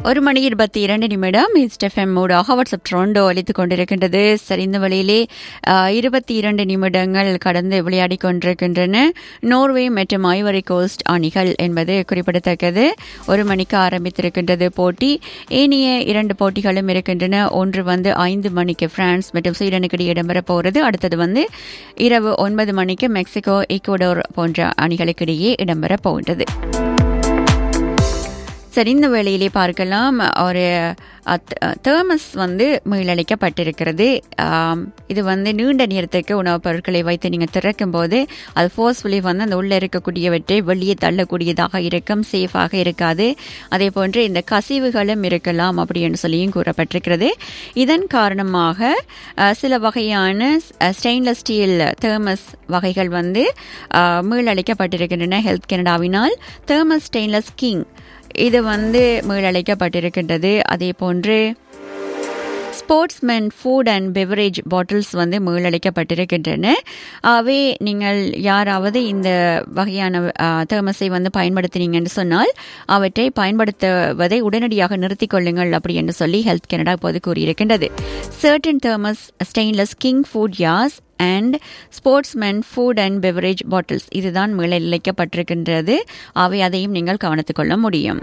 ஒரு மணி இருபத்தி இரண்டு நிமிடம் எஃப்எம் மூடாக வாட்ஸ்அப் ட்ரோண்டோ அளித்துக் கொண்டிருக்கின்றது சரி இந்த வழியிலே இருபத்தி இரண்டு நிமிடங்கள் கடந்து விளையாடி கொண்டிருக்கின்றன நோர்வே மற்றும் ஐவரி கோஸ்ட் அணிகள் என்பது குறிப்பிடத்தக்கது ஒரு மணிக்கு ஆரம்பித்திருக்கின்றது போட்டி ஏனைய இரண்டு போட்டிகளும் இருக்கின்றன ஒன்று வந்து ஐந்து மணிக்கு பிரான்ஸ் மற்றும் ஸ்வீடனுக்கு இடையே இடம்பெறப் போகிறது அடுத்தது வந்து இரவு ஒன்பது மணிக்கு மெக்சிகோ ஈக்குவடோர் போன்ற அணிகளுக்கு இடையே இடம்பெறப் போகின்றது சரி இந்த வேளையிலே பார்க்கலாம் ஒரு தேர்மஸ் வந்து மீளளிக்கப்பட்டிருக்கிறது இது வந்து நீண்ட நேரத்துக்கு உணவுப் பொருட்களை வைத்து நீங்கள் திறக்கும் போது அது ஃபோர்ஸ்ஃபுல்லி வந்து அந்த உள்ளே இருக்கக்கூடியவற்றை வெளியே தள்ளக்கூடியதாக இருக்கும் சேஃபாக இருக்காது அதே போன்று இந்த கசிவுகளும் இருக்கலாம் அப்படின்னு சொல்லியும் கூறப்பட்டிருக்கிறது இதன் காரணமாக சில வகையான ஸ்டெயின்லெஸ் ஸ்டீல் தேர்மஸ் வகைகள் வந்து மீளளிக்கப்பட்டிருக்கின்றன ஹெல்த் கனடாவினால் தேர்மஸ் ஸ்டெயின்லெஸ் கிங் இது வந்து மீளழைக்கப்பட்டிருக்கின்றது அதே போன்று sportsmen food and beverage bottles வந்து மீளழைக்கப்பட்டிருக்கின்றன ஆகவே நீங்கள் யாராவது இந்த வகையான தேர்மஸை வந்து பயன்படுத்தினீங்கன்னு சொன்னால் அவற்றை பயன்படுத்துவதை உடனடியாக நிறுத்திக் கொள்ளுங்கள் அப்படி என்று சொல்லி ஹெல்த் கனடா இப்போது கூறியிருக்கின்றது certain Thermos stainless king food யாஸ் and sportsmen food and beverage bottles இதுதான் மீளழைக்கப்பட்டிருக்கின்றது அவை அதையும் நீங்கள் கவனித்துக் கொள்ள முடியும்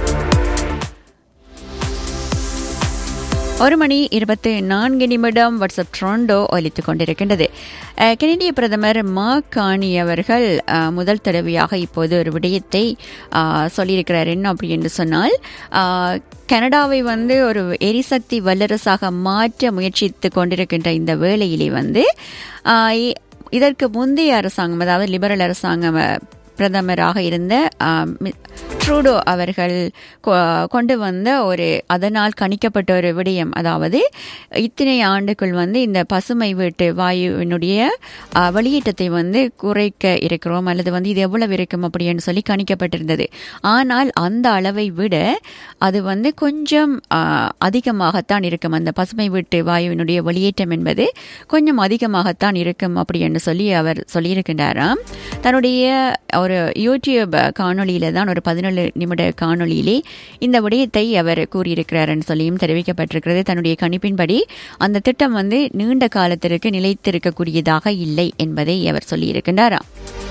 ஒரு மணி இருபத்தி நான்கு நிமிடம் வாட்ஸ்அப் ட்ரோண்டோ ஒலித்துக் கொண்டிருக்கின்றது கெனடிய பிரதமர் மா காணி அவர்கள் முதல் தடவையாக இப்போது ஒரு விடயத்தை சொல்லியிருக்கிறார் என்ன அப்படி என்று சொன்னால் கனடாவை வந்து ஒரு எரிசக்தி வல்லரசாக மாற்ற முயற்சித்து கொண்டிருக்கின்ற இந்த வேளையிலே வந்து இதற்கு முந்தைய அரசாங்கம் அதாவது லிபரல் அரசாங்கம் பிரதமராக இருந்த ட்ரூடோ அவர்கள் கொண்டு வந்த ஒரு அதனால் கணிக்கப்பட்ட ஒரு விடயம் அதாவது இத்தனை ஆண்டுக்குள் வந்து இந்த பசுமை வீட்டு வாயுவினுடைய வெளியீட்டத்தை வந்து குறைக்க இருக்கிறோம் அல்லது வந்து இது எவ்வளவு இருக்கும் அப்படின்னு சொல்லி கணிக்கப்பட்டிருந்தது ஆனால் அந்த அளவை விட அது வந்து கொஞ்சம் அதிகமாகத்தான் இருக்கும் அந்த பசுமை வீட்டு வாயுவினுடைய வெளியேற்றம் என்பது கொஞ்சம் அதிகமாகத்தான் இருக்கும் அப்படின்னு சொல்லி அவர் சொல்லியிருக்கின்றாராம் தன்னுடைய ஒரு யூடியூப் காணொலியில தான் ஒரு பதினேழு நிமிட காணொலியிலே இந்த விடயத்தை அவர் கூறியிருக்கிறார்னு சொல்லியும் தெரிவிக்கப்பட்டிருக்கிறது தன்னுடைய கணிப்பின்படி அந்த திட்டம் வந்து நீண்ட காலத்திற்கு நிலைத்திருக்கக்கூடியதாக இல்லை என்பதை அவர் சொல்லியிருக்கின்றாராம்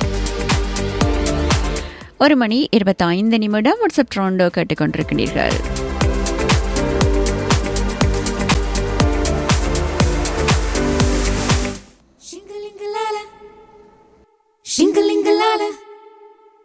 ஒரு மணி இருபத்தி ஐந்து நிமிடம் வாட்ஸ்அப் ட்ரோண்டோ கேட்டுக்கொண்டிருக்கிறீர்கள் Shingalingalala.